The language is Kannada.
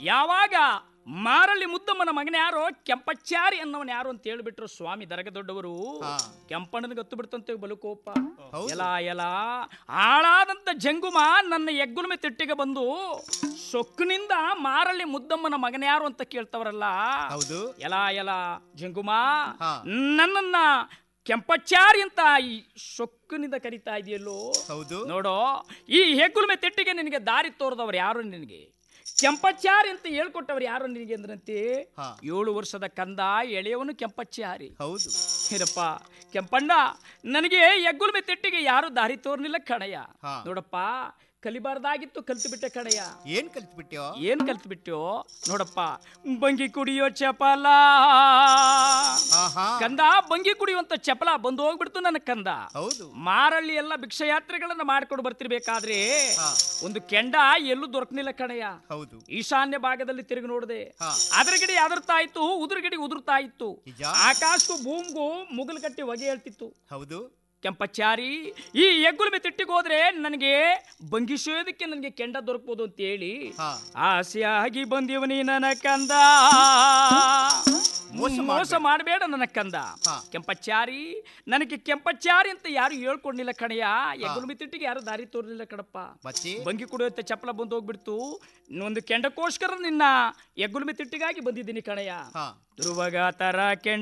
ಯಾವಾಗ ಮಾರಳ್ಳಿ ಮುದ್ದಮ್ಮನ ಮಗನ ಯಾರೋ ಕೆಂಪಚ್ಚಾರಿ ಅನ್ನವನ್ ಯಾರು ಅಂತ ಹೇಳ್ಬಿಟ್ರು ಸ್ವಾಮಿ ದರಗ ದೊಡ್ಡವರು ಹಾ. ಕೆಂಪಣ್ಣನ ಗೊತ್ತು ಬಿಡ್ತಂತೆ ಬಲುಕೋಪ ಹೌದು. ಎಲ ಎಲ ಹಾಳಾದಂತ ಜಂಗುಮ ನನ್ನ ಎಗ್ಗುಲಮೆ ತಿಟ್ಟಿಗೆ ಬಂದು ಸೊಕ್ಕಿನಿಂದ ಮಾರಳ್ಳಿ ಮುದ್ದಮ್ಮನ ಮಗನ ಯಾರು ಅಂತ ಕೇಳ್ತವರಲ್ಲ ಹೌದು ಎಲ ಎಲ ಜಂಗುಮ ಹಾ. ನನ್ನನ್ನ ಕೆಂಪಚ್ಚಾರಿ ಅಂತ ಈ ಸೊಕ್ಕಿನಿಂದ ಕರಿತಾ ಇದೆಯಲ್ಲೋ ಹೌದು ನೋಡೋ ಈ ಹೆಗ್ಗುಲ್ಮೆ ತಿಟ್ಟಿಗೆ ನಿನಗೆ ದಾರಿ ತೋರಿದವರು ಯಾರು ನಿನಗೆ ಕೆಂಪಚ್ಚಾರಿ ಅಂತ ಹೇಳ್ಕೊಟ್ಟವ್ರು ಯಾರು ನಿನಗೆ ಅಂದ್ರಂತೆ ಹಾ. ಏಳು ವರ್ಷದ ಕಂದ ಎಳೆಯವನು ಕೆಂಪಚ್ಚಾರಿ ಹೌದು ಏನಪ್ಪ ಕೆಂಪಣ್ಣ ನನಗೆ ಎಗ್ಗುಲ್ಮೆ ತಿಟ್ಟಿಗೆ ಯಾರು ದಾರಿ ತೋರ್ನಿಲ್ಲ ಕಣಯ್ಯ ಹಾ. ನೋಡಪ್ಪ ಕಲಿಬಾರ್ದಾಗಿತ್ತು ಕಲ್ತು ಬಿಟ್ಟೆ ಕಣಯ್ಯ ಏನ್ ಕಲ್ತ್ಬಿಟ್ಯೋ ಏನ್ ಕಲ್ತು ಬಿಟ್ಟು ನೋಡಪ್ಪ ಬಂಗಿ ಕುಡಿಯೋ ಚಪಲ ಆಹಾ ಕಂದ ಬಂಗಿ ಕುಡಿಯುವಂತ ಚಪಲ ಬಂದು ಹೋಗ್ಬಿಡ್ತು ನನ್ನ ಕಂದ ಹೌದು ಮಾರಳ್ಳಿ ಎಲ್ಲ ಭಿಕ್ಷಯಾತ್ರೆಗಳನ್ನ ಮಾಡ್ಕೊಂಡು ಬರ್ತಿರ್ಬೇಕಾದ್ರೆ ಹಾ. ಒಂದು ಕೆಂಡ ಎಲ್ಲೂ ದೊರಕನಿಲ್ಲ ಕಣಯ್ಯ ಹೌದು ಈಶಾನ್ಯ ಭಾಗದಲ್ಲಿ ತಿರುಗಿ ನೋಡಿದೆ ಹಾ. ಅದ್ರ ಗಿಡಿ ಅದರ್ತಾ ಇತ್ತು ಉದುರ ಗಿಡಿ ಉದುರ್ತಾ ಇತ್ತು ನಿಜ ಆಕಾಶಕ್ಕೂ ಭೂಮಿಗೂ ಮುಗಲು ಕಟ್ಟಿ ಹೊಗೆ ಹೇಳ್ತಿತ್ತು ಹೌದು ಕೆಂಪಚ್ಚಾರಿ ಈ ಎಗ್ಗುಲ್ಮೆ ತಿಟ್ಟಿಗೆ ಹೋದ್ರೆ ನನಗೆ ಬಂಗಿಸೋದಕ್ಕೆ ನನಗೆ ಕೆಂಡ ದೊರಕಬಹುದು ಅಂತ ಹೇಳಿ ಹಾ ಆಸೆಯಾಗಿ ಬಂದಿವನಿ ನನ್ನ ಕಂದ ಮೋಸ ಮೋಸ ಮಾಡಬೇಡ ನನ್ನ ಕಂದ ಹಾ. ಕೆಂಪಚ್ಚಾರಿ ನನಗೆ ಕೆಂಪಚ್ಚಾರಿ ಅಂತ ಯಾರು ಹೇಳ್ಕೊಂಡಿಲ್ಲ ಕಣಯ್ಯ ಎಗ್ಗುಲ್ಮೆ ತಿಟ್ಟಿಗೆ ಯಾರು ದಾರಿ ತೋರ್ಲಿಲ್ಲ ಕಣಪ್ಪ ಮತ್ತೆ ಬಂಗಿ ಕುಡಿಯುತ್ತೆ ಚಪ್ಪಲ ಬಂದು ಹೋಗ್ಬಿಡ್ತು ಒಂದು ಕೆಂಡಕ್ಕೋಸ್ಕರ ನಿನ್ನ ಎಗ್ಗುಲ್ಮೆ ತಿಟ್ಟಿಗಾಗಿ ಬಂದಿದ್ದೀನಿ ಕಣಯ್ಯ ಹಾ ಧ್ರುವಗ ತರ ಕೆಂಡ